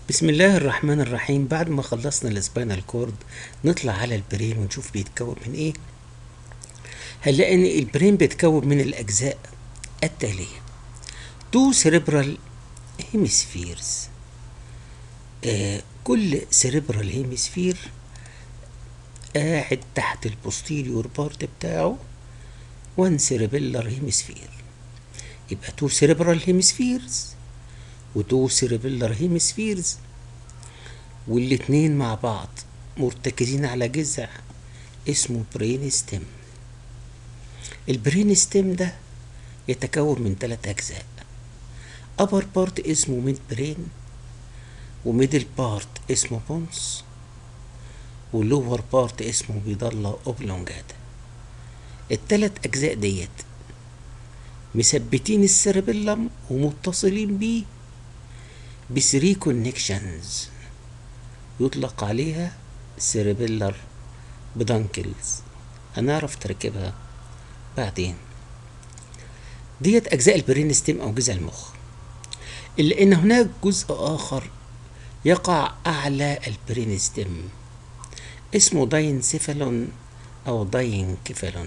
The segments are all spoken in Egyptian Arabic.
بسم الله الرحمن الرحيم بعد ما خلصنا السباينال كورد نطلع على البرين ونشوف بيتكون من ايه هنلاقي ان البرين بيتكون من الاجزاء التاليه تو سيريبرال هيمسفيرز آه كل سيريبرال هيمسفير قاعد تحت البوستيريور بارت بتاعه وان سيريبيلر هيمسفير يبقى تو سيريبرال هيمسفيرز وتو سيريبيلر هيمسفيرز والاتنين مع بعض مرتكزين على جذع اسمه برين ستيم البرين ستيم ده يتكون من ثلاث أجزاء upper بارت اسمه ميد برين وميدل بارت اسمه بونس ولور بارت اسمه بيضلة اوبلونجاتا التلات أجزاء ديت مثبتين السيربيلم ومتصلين بيه بثري كونكشنز يطلق عليها سيربيلر بدانكلز هنعرف تركيبها بعدين ديت أجزاء البرين ستيم أو جذع المخ إلا إن هناك جزء آخر يقع أعلى البرين ستيم اسمه داينسيفالون أو داينكيفالون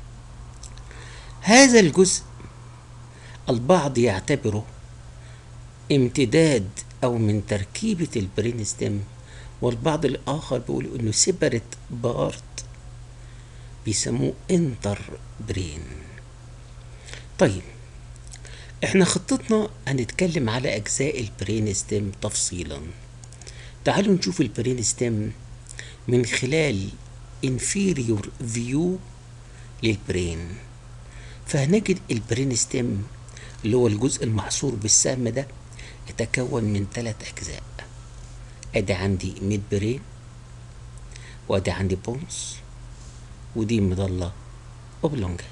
هذا الجزء البعض يعتبره امتداد أو من تركيبة البرين ستيم والبعض الآخر بيقول إنه سيبريت بارت بيسموه انتر برين طيب احنا خطتنا هنتكلم على أجزاء البرين ستيم تفصيلا تعالوا نشوف البرين ستيم من خلال inferior view للبرين فهنجد البرين ستيم اللي هو الجزء المحصور بالسهم ده يتكون من ثلاث أجزاء أدي عندي ميد برين وأدي عندي بونس ودي مظلة أوبلونجاتا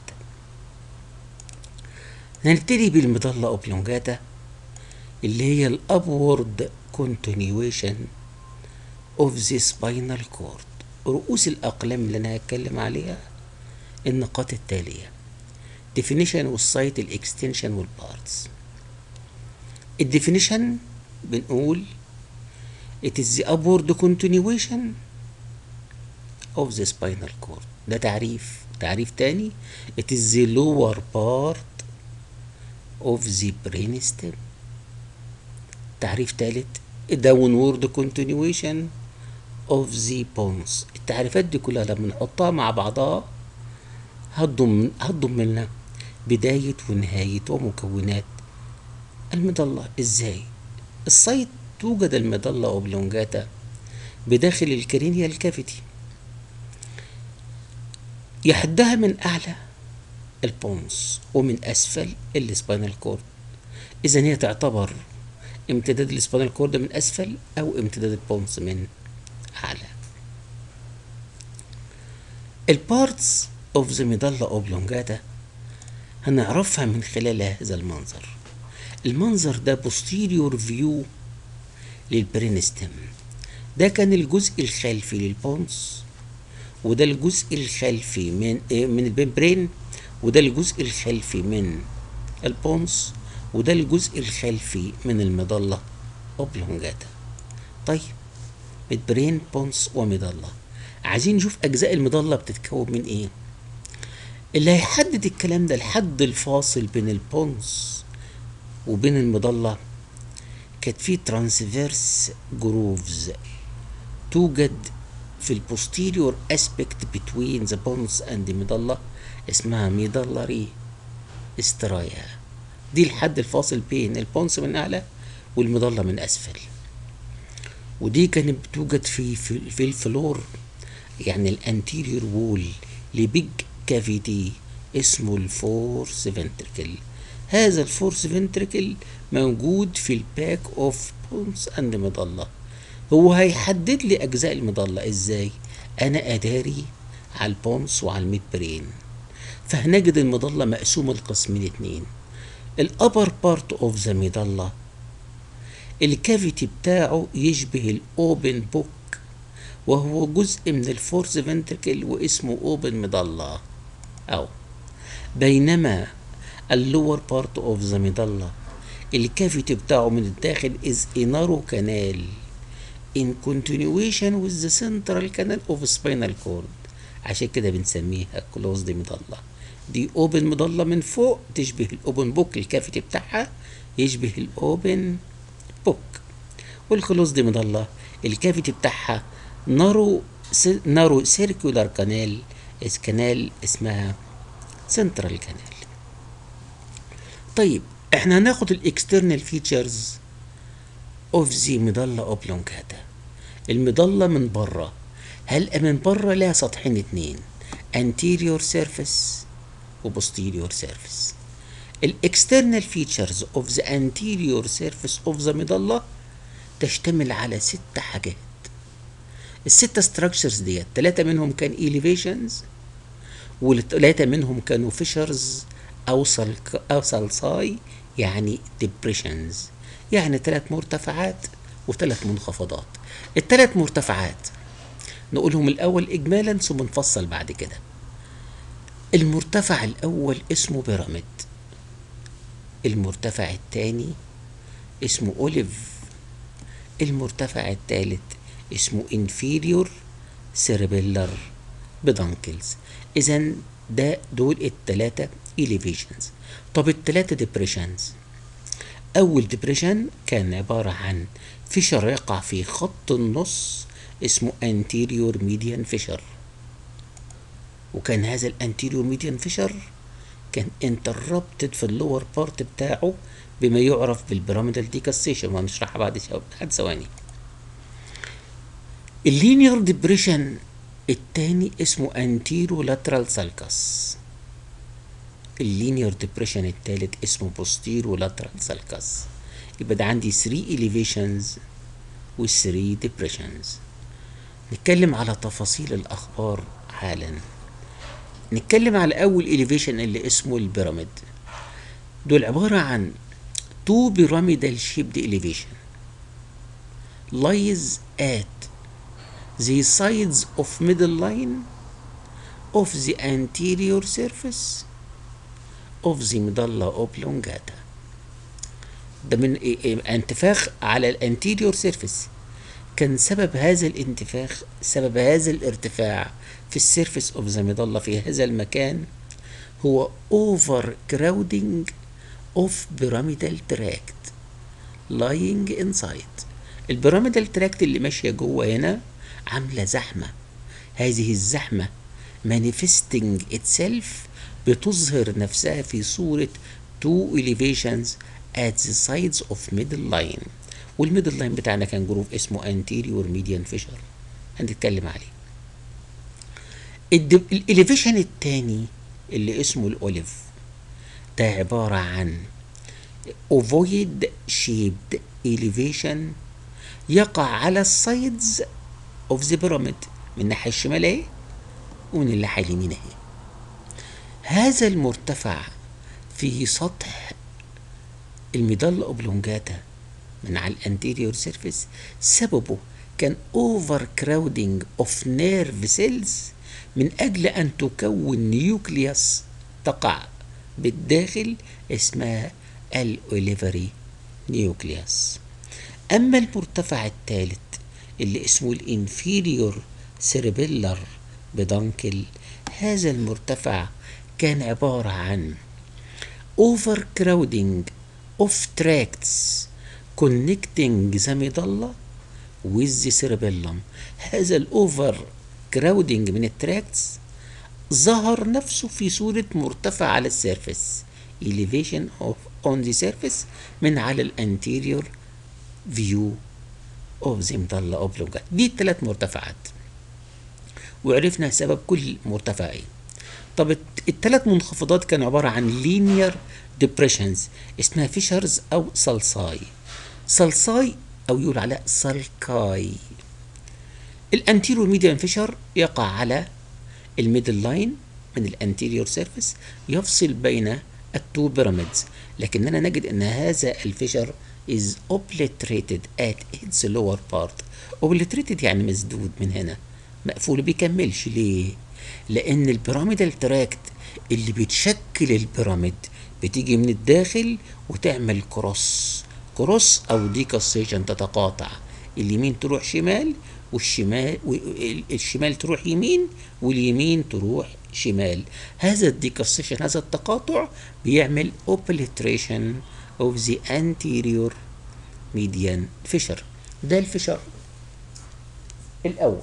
نبتدي بالمظلة أوبلونجاتا اللي هي الأبورد continuation of the spinal cord رؤوس الأقلام اللي أنا هتكلم عليها النقاط التالية definition والسايت الاكستنشن والبارتس الديفينيشن بنقول it is the upward continuation of the spinal cord ده تعريف تعريف تاني it is the lower part of the brain stem تعريف تالت downward continuation of the bones التعريفات دي كلها لما نحطها مع بعضها هتضم هتضم لنا بداية ونهاية ومكونات المظلة ازاي السايت توجد المظلة اوبلونجاتا بداخل الكرينيال كافيتي يحدها من اعلى البونس ومن اسفل السباينال كورد اذا هي تعتبر امتداد السباينال كورد من اسفل او امتداد البونس من اعلى البارتس اوف ذا ميدالا اوبلونجاتا هنعرفها من خلال هذا المنظر المنظر ده بوستيريور فيو للبرينستم ده كان الجزء الخلفي للبونس وده الجزء الخلفي من إيه من البمبرين وده الجزء الخلفي من البونس وده الجزء الخلفي من المظلة اوبلونجاتا طيب مدبرين بونس ومظلة عايزين نشوف أجزاء المظلة بتتكون من إيه اللي هيحدد الكلام ده الحد الفاصل بين البونس وبين المظلة كانت في ترانسفيرس جروفز توجد في البوستيريور اسبكت بتوين ذا بونس اند مظلة اسمها ميدلري استرايا دي الحد الفاصل بين البونس من اعلى والمظلة من اسفل ودي كانت بتوجد في في, في الفلور يعني الانتيريور وول لبيج كافيتي اسمه الفورس فنتركل هذا الفورس فنتركل موجود في الباك اوف بونس اند مظله هو هيحدد لي اجزاء المظله ازاي انا اداري على البونس وعلى الميد برين فهنجد المظله مقسومه لقسمين اتنين الابر بارت اوف ذا مظله الكافيتي بتاعه يشبه الاوبن بوك وهو جزء من الفورس فنتركل واسمه اوبن مظله او بينما اللور بارت اوف ذا مظله الكافيتي بتاعه من الداخل is a narrow canal in continuation with the central canal of spinal cord عشان كده بنسميها closed مضلة دي اوبن مضلة من فوق تشبه الاوبن بوك الكافيتي بتاعها يشبه الاوبن بوك والكلوزد مضلة الكافيتي بتاعها نارو نارو سيركولار كانال كانال اسمها سنترال كانال طيب احنا هناخد الاكسترنال فيتشرز اوف ذا مضلة اوبلونجاتا المضلة من بره هل من بره لها سطحين اتنين anterior surface و posterior surface الاكسترنال فيتشرز اوف ذا anterior surface اوف ذا مضلة تشتمل على ست حاجات الستة structures ديت تلاتة منهم كان elevations والتلاتة منهم كانوا فيشرز أو سلك أو سلساي يعني depressions يعني تلات مرتفعات وتلات منخفضات التلات مرتفعات نقولهم الأول إجمالا ثم نفصل بعد كده المرتفع الأول اسمه بيراميد المرتفع الثاني اسمه أوليف المرتفع الثالث اسمه inferior cerebellar peduncle إذا ده دول التلاتة elevations طب التلاتة depressions أول ديبريشن كان عبارة عن فيشر يقع في خط النص اسمه anterior median fissure وكان هذا الانتيريور ميديان فيشر كان انتربتد في اللور بارت بتاعه بما يعرف بالبيراميدال ديكاستيشن وهنشرحها بعد بعد ثواني اللينير ديبريشن التاني اسمه انتيرو لاترال سالكس اللينير ديبريشن التالت اسمه بوستيرو لاترال سالكس يبقى ده عندي 3 elevations و 3 depressions نتكلم على تفاصيل الاخبار حالا نتكلم على اول elevation اللي اسمه البيراميد دول عبارة عن two pyramidal shaped elevation lies at the sides of middle line of the anterior surface of the medulla oblongata ده من إيه- إيه- انتفاخ على الانتيريور سيرفيس كان سبب هذا الانتفاخ سبب هذا الارتفاع في السيرفيس اوف ذا ميدالا في هذا المكان هو اوفر كراودنج اوف بيراميدال تراكت لاينج انسايد البيراميدال تراكت اللي ماشيه جوه هنا عامله زحمه هذه الزحمه manifesting itself بتظهر نفسها في صورة two elevations at the sides of middle line والميدل لاين بتاعنا كان جروف اسمه anterior median fissure هنتكلم عليه الاليفيشن التاني اللي اسمه الاوليف ده عبارة عن ovoid shaped elevation يقع على السايدز اوف ذا بيراميد من الناحية الشمال اهي ومن الناحية اليمين اهي هذا المرتفع في سطح الميدال اوبلونجاتا من على الانتيريور سيرفيس سببه كان اوفر كراودنج اوف نيرف سيلز من اجل ان تكون نيوكليوس تقع بالداخل اسمها الاوليفري نيوكليوس اما المرتفع الثالث اللي اسمه الانفيريور سيربيلر بدانكل هذا المرتفع كان عبارة عن over crowding of tracts connecting the medulla with the cerebellum هذا الاوفر كراودنج من التراكتس ظهر نفسه في صورة مرتفع على السيرفس elevation of on the surface من على الانتيريور فيو اوف the medulla oblongata دي الثلاث مرتفعات وعرفنا سبب كل مرتفع ايه طب الثلاث منخفضات كانوا عبارة عن linear depressions اسمها فيشرز أو صلصاي صلصاي أو يقول عليها سلكاي الانتيريور ميديان فيشر يقع على الميدل لاين من الانتيريور سيرفيس يفصل بين التو بيراميدز لكننا نجد ان هذا الفيشر is obliterated at its lower part obliterated يعني مسدود من هنا مقفول بيكملش ليه لان البيراميدال تراكت اللي بتشكل البيراميد بتيجي من الداخل وتعمل كروس كروس او ديكاسيشن تتقاطع اليمين تروح شمال والشمال الشمال تروح يمين واليمين تروح شمال هذا الديكاسيشن هذا التقاطع بيعمل اوبليتريشن اوف ذا anterior median fissure ده الفشر الاول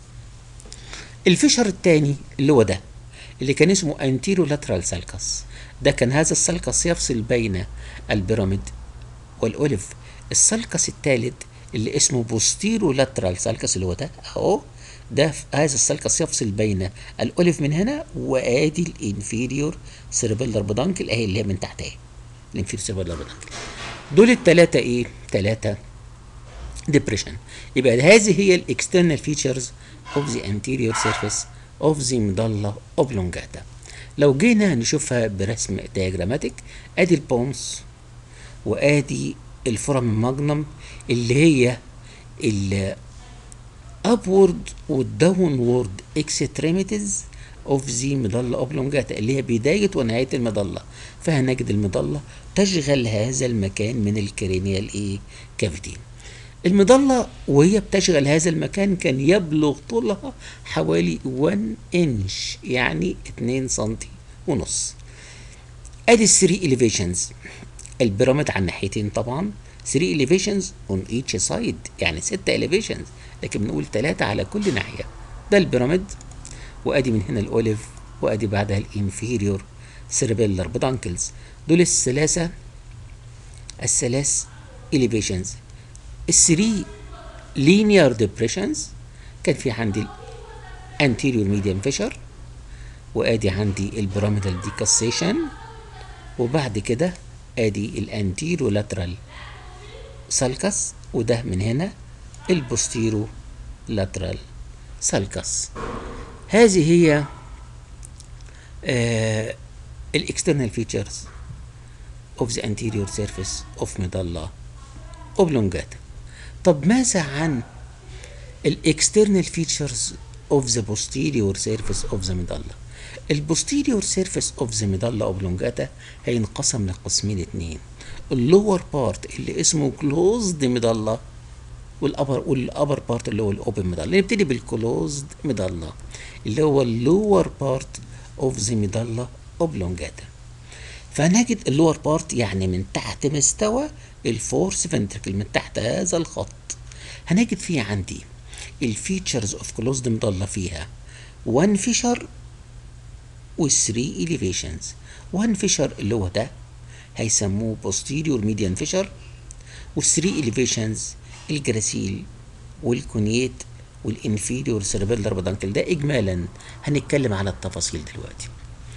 الفشر الثاني اللي هو ده اللي كان اسمه انتيرو لاترال سالكس ده كان هذا السالكس يفصل بين البيراميد والاوليف السالكس الثالث اللي اسمه بوستيرو لاترال سالكس اللي هو ده اهو ده هذا السالكس يفصل بين الاوليف من هنا وادي الانفيريور سيربيلر بدانكل اهي اللي هي من تحت اهي الانفيريور سيربيلر بدانكل دول الثلاثه ايه ثلاثه ديبريشن يبقى هذه هي الاكسترنال فيتشرز اوف ذا anterior surface اوف ذا ميدالا اوبلونجاتا لو جينا نشوفها برسم دياجراماتيك ادي البونس وادي الفورم ماجنم اللي هي ال upward والداونورد اكستريميتيز اوف ذا ميدالا اوبلونجاتا اللي هي بدايه ونهايه المظله فهنجد المظله تشغل هذا المكان من الكرينيال ايه كافيتي المظلة وهي بتشغل هذا المكان كان يبلغ طولها حوالي 1 انش يعني 2 سنتي ونص ادي 3 elevations البيراميد على الناحيتين طبعا 3 elevations on each side يعني 6 elevations لكن بنقول 3 على كل ناحية ده البيراميد وادي من هنا الاوليف وادي بعدها الانفيريور سيربيلر بدانكلز دول الثلاثة الثلاث elevations الثري linear depressions كان في عندي anterior median fissure وادي عندي البيراميدال decussation وبعد كده ادي الانتيرو لاترال سالكس وده من هنا البوستيرو لاترال سالكس هذه هي آه الاكسترنال فيتشرز of the anterior surface of medulla oblongata طب ماذا عن الاكسترنال فيتشرز of the posterior surface of the medulla البوستيريور سيرفيس اوف ذا ميدالا اوبلونجاتا هينقسم لقسمين اتنين اللور بارت اللي اسمه كلوزد ميدالا والابر والابر بارت اللي هو الاوبن ميدالا نبتدي بالكلوزد ميدالا اللي هو اللور بارت اوف ذا ميدالا اوبلونجاتا فهنجد اللور بارت يعني من تحت مستوى الفورس فنتركل من تحت هذا الخط هنجد فيه عندي الفيتشرز اوف كلوزد ميدالا فيها وان فيشر والثري elevations وان فيشر اللي هو ده هيسموه posterior median fissure والثري elevations الجراسيل والكونيت والانفيريور سيربيلر بدانكل ده اجمالا هنتكلم على التفاصيل دلوقتي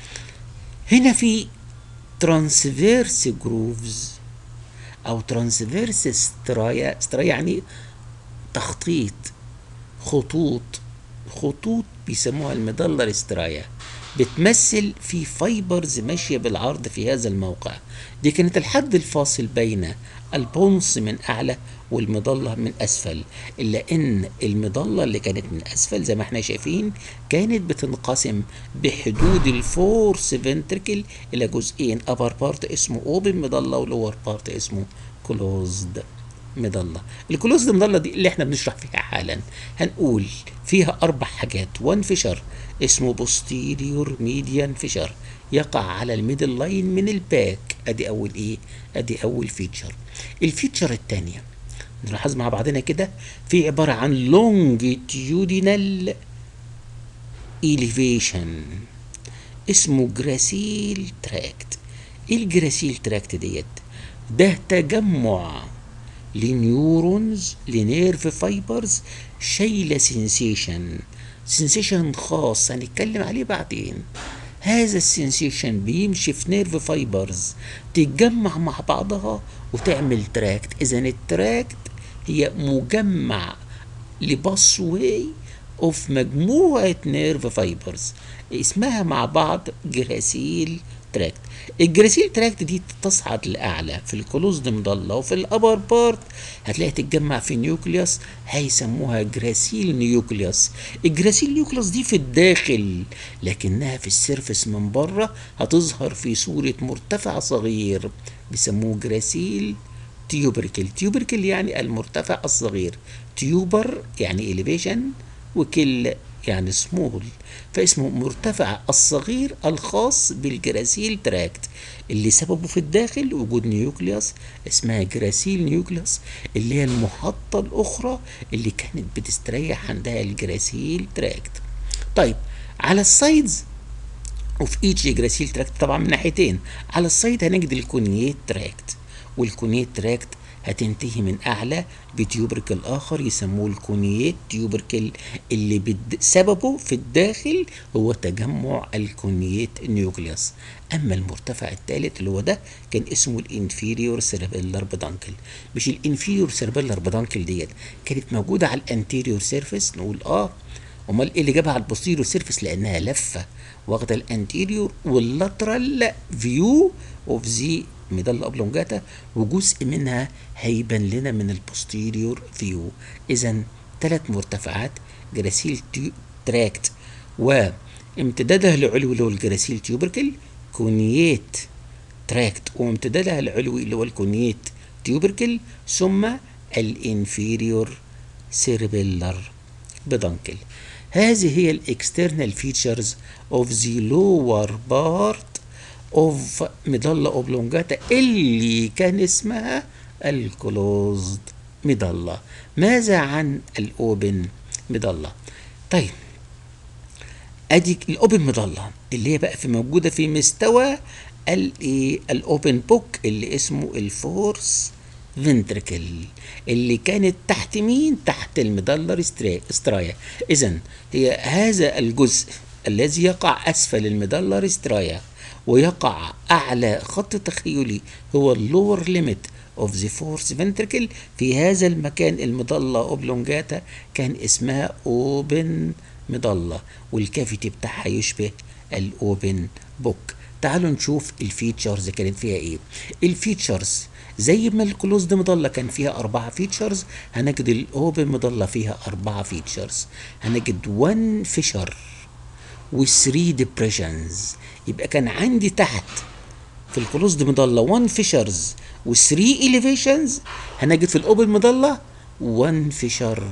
هنا في ترانسفيرس جروفز او ترانسفيرس سترايا سترايا يعني تخطيط خطوط خطوط بيسموها المدلر سترايا بتمثل في فايبرز ماشية بالعرض في هذا الموقع دي كانت الحد الفاصل بين البونس من أعلى والمظلة من أسفل إلا إن المظلة اللي كانت من أسفل زي ما احنا شايفين كانت بتنقسم بحدود الفورس فنتركل إلى جزئين أبر بارت اسمه أوبن مظلة ولور بارت اسمه كلوزد مظلة الكلوزد مظلة دي اللي احنا بنشرح فيها حالا هنقول فيها أربع حاجات وان فيشر اسمه posterior median fissure يقع على الميدل لاين من الباك ادي اول ايه ادي اول فيتشر الفيتشر الثانيه نلاحظ مع بعضنا كده في عباره عن longitudinal elevation اسمه جراسيل تراكت ايه الجراسيل تراكت ديت ده تجمع لنيورونز لنيرف فايبرز شايله سنسيشن سنسيشن خاص هنتكلم عليه بعدين هذا السنسيشن بيمشي في نيرف فايبرز تتجمع مع بعضها وتعمل تراكت اذا التراكت هي مجمع لباس واي اوف مجموعة نيرف فايبرز اسمها مع بعض جراسيل تراكت الجراسيل تراكت دي تصعد لاعلى في الكلوزد مضله وفي الابر بارت هتلاقي تتجمع في نيوكليوس هيسموها جراسيل نيوكليوس الجراسيل نيوكليوس دي في الداخل لكنها في السيرفس من بره هتظهر في صوره مرتفع صغير بيسموه جراسيل تيوبركل تيوبركل يعني المرتفع الصغير تيوبر يعني elevation وكل يعني سمول فاسمه مرتفع الصغير الخاص بالجراسيل تراكت اللي سببه في الداخل وجود نيوكليوس اسمها جراسيل نيوكليوس اللي هي المحطة الأخرى اللي كانت بتستريح عندها الجراسيل تراكت طيب على السايدز وفي ايتش جراسيل تراكت طبعا من ناحيتين على السايد هنجد الكونيات تراكت والكونيات تراكت هتنتهي من اعلى بتيوبركل اخر يسموه الكونيات تيوبركل اللي بد... سببه في الداخل هو تجمع الكونيات نيوكليوس اما المرتفع الثالث اللي هو ده كان اسمه الانفيريور سيربيلر بدانكل مش الانفيريور سيربيلر بدانكل ديت كانت موجوده على الانتيريور سيرفيس نقول اه امال ايه اللي جابها على البوستيريور سيرفيس لانها لفه واخده الانتيريور واللاترال فيو اوف ذا ميدال اوبلونجاتا وجزء منها هيبان لنا من البوستيريور فيو اذا ثلاث مرتفعات جراسيل تراكت وامتدادها العلوي اللي هو الجراسيل تيوبركل كونيات تراكت وامتدادها العلوي اللي هو الكونيات تيوبركل ثم الانفيريور سيربيلر بدانكل هذه هي الاكسترنال فيتشرز اوف ذا لور بارت اوف ميدالا اوبلونجاتا اللي كان اسمها الكلوزد ميدالا ماذا عن الاوبن ميدالا طيب ادي الاوبن ميدالا اللي هي بقى في موجوده في مستوى الايه الاوبن بوك اللي اسمه الفورس فنتركل اللي كانت تحت مين تحت الميدالر استرايا اذا هي هذا الجزء الذي يقع اسفل الميدالر استرايا ويقع اعلى خط تخيلي هو اللور ليميت اوف ذا فورس فنتركل في هذا المكان المضلة اوبلونجاتا كان اسمها اوبن مضلة والكافيتي بتاعها يشبه الاوبن بوك تعالوا نشوف الفيتشرز كانت فيها ايه الفيتشرز زي ما الكلوزد مضلة كان فيها أربعة فيتشرز هنجد الأوبن مضلة فيها أربعة فيتشرز هنجد 1 فيشر و3 ديبريشنز يبقى كان عندي تحت في الكلوزد مضلة 1 فيشرز و3 إليفيشنز هنجد في الأوبن مضلة 1 فيشر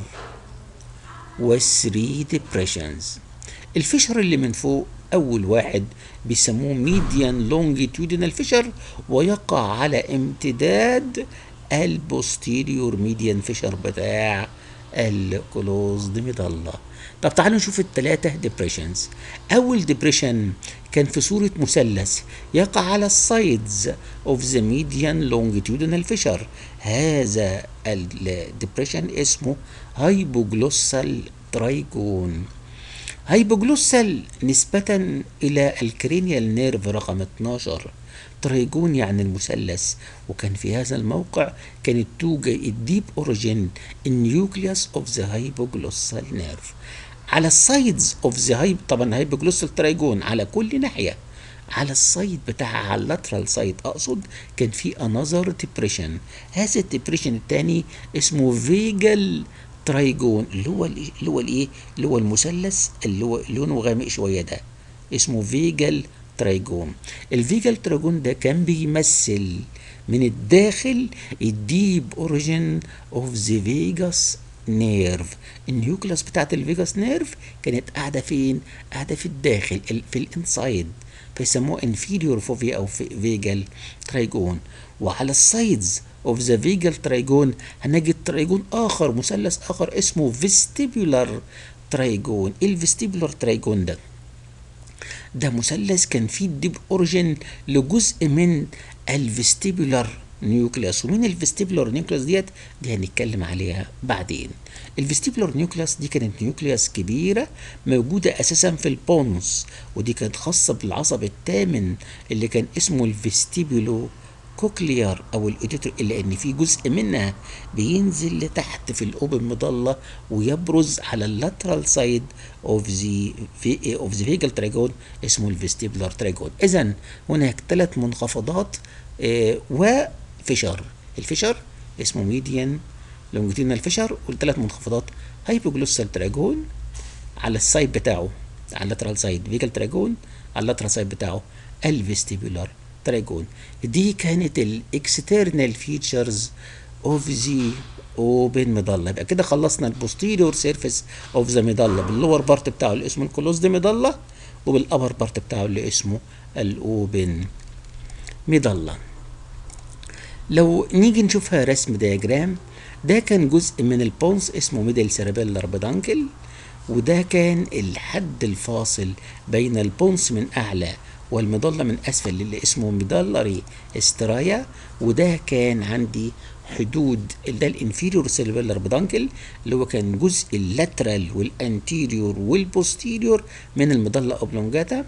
و3 ديبريشنز الفيشر اللي من فوق أول واحد بيسموه ميديان لونجيتيودينال فيشر ويقع على امتداد البوستيريور ميديان فيشر بتاع الكلوزد مضلة طب تعالوا نشوف الثلاثة ديبريشنز أول ديبريشن كان في صورة مثلث يقع على السايدز اوف ذا ميديان لونجيتيودينال فيشر هذا الديبريشن اسمه هايبوجلوسال ترايجون هايبوجلوسال نسبة إلى الكرينيال نيرف رقم 12 تريجون يعني المثلث وكان في هذا الموقع كانت توجد الديب اوريجين النيوكليوس اوف ذا هايبوجلوسال نيرف على السايدز اوف ذا هايب طبعا هايبوجلوسال تريجون على كل ناحيه على السايد بتاعها على اللاترال سايد اقصد كان في انذر ديبريشن هذا الديبريشن الثاني اسمه فيجل ترايجون اللي هو اللي هو الايه اللي هو المثلث اللي هو لونه غامق شويه ده اسمه فيجل ترايجون الفيجل ترايجون ده كان بيمثل من الداخل الديب اوريجين اوف ذا فيجاس نيرف النيوكلاس بتاعت الفيجاس نيرف كانت قاعده فين قاعده في الداخل في الانسايد فيسموه انفيريور فوفيا او فيجل ترايجون وعلى السايدز اوف ذا فيجل ترايجون هنجد ترايجون اخر مثلث اخر اسمه فيستيبولار ترايجون ايه الفيستيبولار ترايجون ده ده مثلث كان فيه الديب اوريجين لجزء من الفيستيبولار نيوكليوس ومين الفيستيبولار نيوكليوس ديت دي هنتكلم عليها بعدين الفيستيبولار نيوكليوس دي كانت نيوكليوس كبيره موجوده اساسا في البونس ودي كانت خاصه بالعصب الثامن اللي كان اسمه الفيستيبولو كوكليار او الاوديتور الا ان في جزء منها بينزل لتحت في الاوبن مضله ويبرز على اللاترال سايد اوف ذا اوف ذا فيجل تراجون اسمه الفيستيبولار تراجون اذا هناك ثلاث منخفضات آه وفشر الفشر اسمه ميديان لونجيتيودنال فيشر والثلاث منخفضات هايبوجلوسال تراجون على السايد بتاعه على اللاترال سايد فيجل تراجون على اللاترال سايد بتاعه الفيستيبولار تراجون دي كانت الاكسترنال فيتشرز اوف ذا اوبن مضله يبقى كده خلصنا البوستيريور سيرفيس اوف ذا مضله باللور بارت بتاعه اللي اسمه الكلوزد مضله وبالابر بارت بتاعه اللي اسمه الاوبن مضله لو نيجي نشوفها رسم دياجرام ده كان جزء من البونس اسمه ميدل سيربيلر بدانكل وده كان الحد الفاصل بين البونس من اعلى والمضله من اسفل اللي اسمه ميدلري استرايا وده كان عندي حدود ده الانفيريور سيربيلر بدانكل اللي هو كان جزء اللاترال والانتيريور والبوستيريور من المضله اوبلونجاتا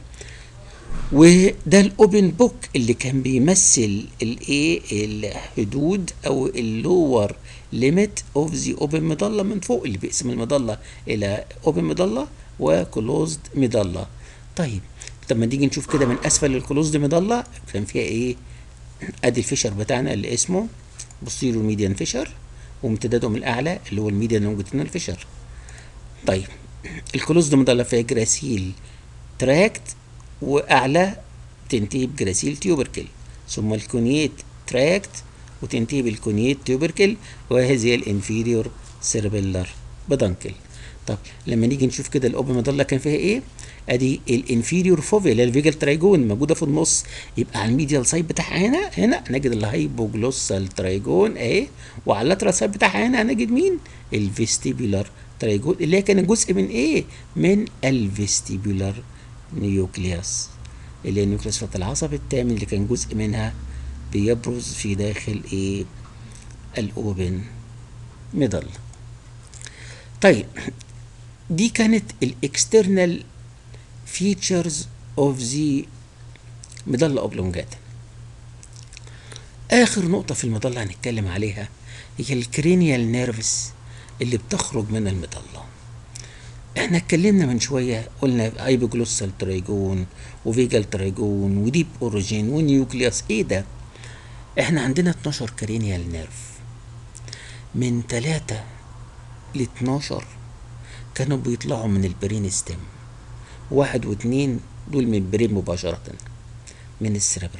وده الاوبن بوك اللي كان بيمثل الايه الحدود او اللور ليميت اوف ذا اوبن مضله من فوق اللي بيقسم المضله الى اوبن مضله وكلوزد مضله طيب لما نيجي نشوف كده من اسفل الكلوزد مضله كان فيها ايه ادي الفيشر بتاعنا اللي اسمه بوستيريور ميديان فيشر وامتداده من الاعلى اللي هو الميديان لونجيتيودنال فيشر طيب الكلوزد مضله فيها جراسيل تراكت واعلى تنتهي بجراسيل تيوبركل ثم الكونيت تراكت وتنتهي بالكونيت تيوبركل وهذه الانفيريور سيربيلر بدانكل طب لما نيجي نشوف كده الاوبن مضله كان فيها ايه ادي الانفيريور فوفيا اللي هي الفيجل ترايجون موجوده في النص يبقى على الميديال سايد بتاعها هنا هنا نجد الهايبوجلوسال ترايجون اهي وعلى اللاترال سايد بتاعها هنا هنجد مين الفيستيبولار ترايجون اللي هي كان جزء من ايه من الفيستيبولار نيوكليوس اللي هي النيوكليوس بتاعت العصب الثامن اللي كان جزء منها بيبرز في داخل ايه الاوبن ميدل طيب دي كانت الاكسترنال فيتشرز اوف ذا مضله اوبلونجاتا اخر نقطه في المضله هنتكلم عليها هي الكرينيال نيرفس اللي بتخرج من المضله احنا اتكلمنا من شويه قلنا ايبوجلوسال ترايجون وفيجال ترايجون وديب اوريجين ونيوكليوس ايه ده احنا عندنا 12 كرينيال نيرف من 3 ل 12 كانوا بيطلعوا من البرين ستيم واحد واثنين دول من البرين مباشرة من السيربرم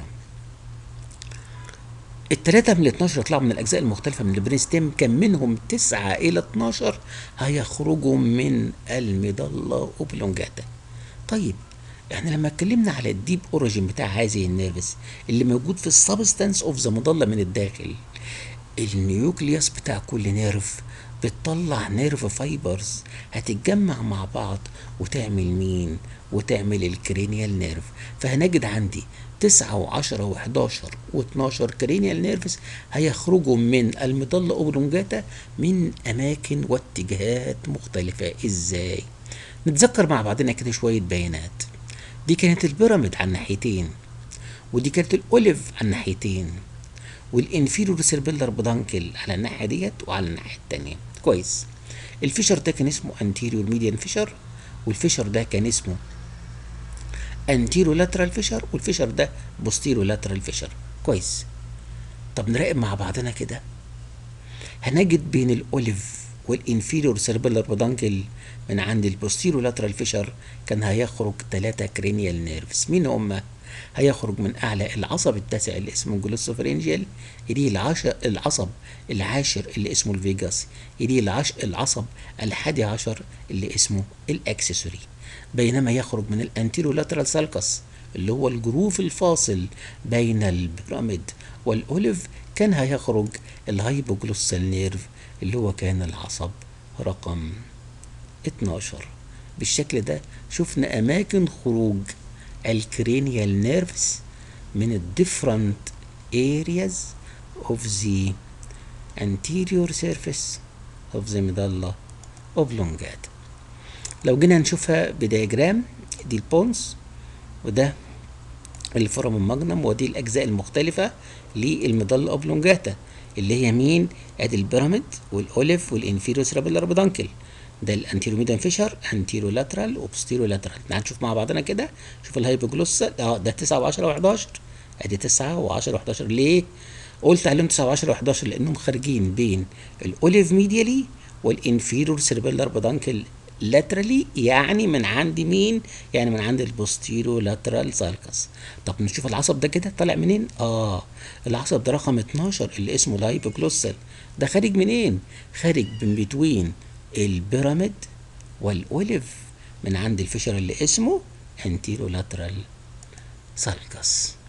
التلاتة من ال 12 يطلعوا من الأجزاء المختلفة من البرين ستيم كان منهم تسعة إلى 12 هيخرجوا من المضلة أوبلونجاتا طيب احنا لما اتكلمنا على الديب اوريجين بتاع هذه النيرفس اللي موجود في السبستانس اوف ذا مضله من الداخل النيوكليوس بتاع كل نيرف بتطلع نيرف فايبرز هتتجمع مع بعض وتعمل مين وتعمل الكرينيال نيرف فهنجد عندي تسعة وعشرة وحداشر واتناشر كرينيال نيرفز هيخرجوا من المضلة أوبلونجاتا من أماكن واتجاهات مختلفة إزاي؟ نتذكر مع بعضنا كده شوية بيانات دي كانت البيراميد على الناحيتين ودي كانت الأوليف على الناحيتين والانفيريور سيربيلر بدانكل على الناحية ديت وعلى الناحية التانية كويس الفيشر ده كان اسمه انتيريور ميديان فيشر والفيشر ده كان اسمه انتيرو لاترال فيشر والفيشر ده بوستيرو لاترال فيشر كويس طب نراقب مع بعضنا كده هنجد بين الاوليف والانفيريور سيربيلر بدانكل من عند البوستيرو لاترال فيشر كان هيخرج ثلاثة كرينيال نيرفز مين هم هيخرج من اعلى العصب التاسع اللي اسمه جلوسوفرينجيال يليه العشر العصب العاشر اللي اسمه الفيجاس يليه العش العصب الحادي عشر اللي اسمه الاكسسوري بينما يخرج من الانتيرو لاترال سالكس اللي هو الجروف الفاصل بين البيراميد والاوليف كان هيخرج الهايبوجلوسال نيرف اللي هو كان العصب رقم 12 بالشكل ده شفنا اماكن خروج الكرينيال نيرفز من الديفرنت areas of the anterior surface of the medulla oblongata لو جينا نشوفها بدياجرام دي البونز وده الفورامين ماجنم ودي الاجزاء المختلفه للمضله اوبلونجاتا اللي هي مين ادي البيراميد والاوليف والانفيريو سيرابيلار بدانكل ده الانتيرو ميدان فيشر انتيرو لاترال وبوستيرو لاترال تعال نشوف مع بعضنا كده شوف الهايبوجلوسال اه ده 9 و10 و11 ادي 9 و10 و11 ليه قلت عليهم 9 و10 و11 لانهم خارجين بين الاوليف ميديالي والانفيرور سيربيلار بدانكل لاترالي يعني من عند مين يعني من عند البوستيرو لاترال سالكس طب نشوف العصب ده كده طالع منين اه العصب ده رقم 12 اللي اسمه الهايبوجلوسال ده خارج منين خارج من بتوين البيراميد والاوليف من عند الفشر اللي اسمه انتيرو لاترال سالكس